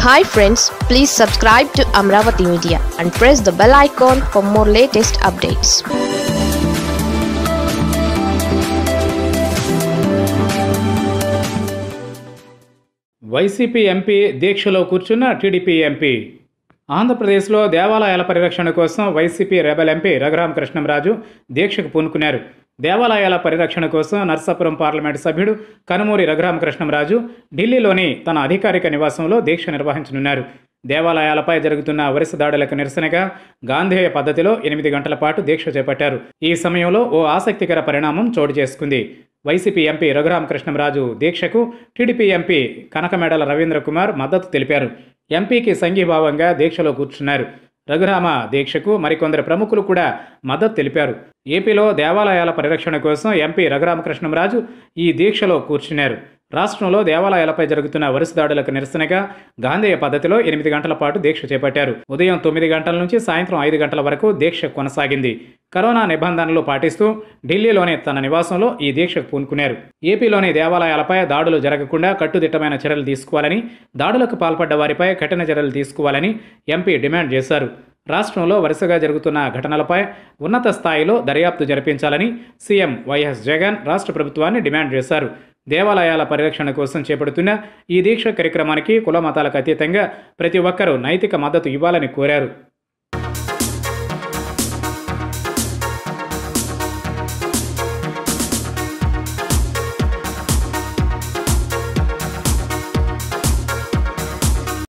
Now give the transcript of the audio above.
hi friends please subscribe to Amaravati media and press the bell icon for more latest updates YCP MP దీక్షలో కూర్చున్న TDP MP ఆంధ్రప్రదేశ్లో దేవాలయాల పరిరక్షణ కోసం వైసీపీ రెబల్ ఎంపీ రఘురామకృష్ణంరాజు దీక్షకు పూనుకున్నారు దేవాలయాల పరిరక్షణ కోసం నర్సాపురం పార్లమెంటు సభ్యుడు కనుమూరి రఘురామకృష్ణంరాజు ఢిల్లీలోని తన అధికారిక నివాసంలో దీక్ష నిర్వహించనున్నారు దేవాలయాలపై జరుగుతున్న వరుస దాడులకు నిరసనగా గాంధేయ పద్ధతిలో ఎనిమిది గంటల పాటు దీక్ష చేపట్టారు ఈ సమయంలో ఓ ఆసక్తికర పరిణామం చోటు చేసుకుంది వైసీపీ ఎంపీ రఘురామకృష్ణంరాజు దీక్షకు టీడీపీ ఎంపీ కనకమేడల రవీంద్ర కుమార్ మద్దతు తెలిపారు ఎంపీకి సంఘీభావంగా దీక్షలో కూర్చున్నారు రఘురామ దీక్షకు మరికొందరు ప్రముఖులు కూడా మద్దతు తెలిపారు ఏపీలో దేవాలయాల పరిరక్షణ కోసం ఎంపీ రఘురామకృష్ణంరాజు ఈ దీక్షలో కూర్చున్నారు రాష్ట్రంలో దేవాలయాలపై జరుగుతున్న వరుస దాడులకు నిరసనగా గాంధేయ పద్ధతిలో ఎనిమిది గంటల పాటు దీక్ష చేపట్టారు ఉదయం తొమ్మిది గంటల నుంచి సాయంత్రం ఐదు గంటల వరకు దీక్ష కొనసాగింది కరోనా నిబంధనలు పాటిస్తూ ఢిల్లీలోని తన నివాసంలో ఈ దీక్షకు పూనుకున్నారు ఏపీలోని దేవాలయాలపై దాడులు జరగకుండా కట్టుదిట్టమైన చర్యలు తీసుకోవాలని దాడులకు పాల్పడ్డ వారిపై కఠిన చర్యలు తీసుకోవాలని ఎంపీ డిమాండ్ చేశారు రాష్ట్రంలో వరుసగా జరుగుతున్న ఘటనలపై ఉన్నత స్థాయిలో దర్యాప్తు జరిపించాలని సీఎం వైఎస్ జగన్ రాష్ట్ర ప్రభుత్వాన్ని డిమాండ్ చేశారు దేవాలయాల పరిరక్షణ కోసం చేపడుతున్న ఈ దీక్ష కార్యక్రమానికి కుల మతాలకు అతీతంగా ప్రతి ఒక్కరూ నైతిక మద్దతు ఇవ్వాలని కోరారు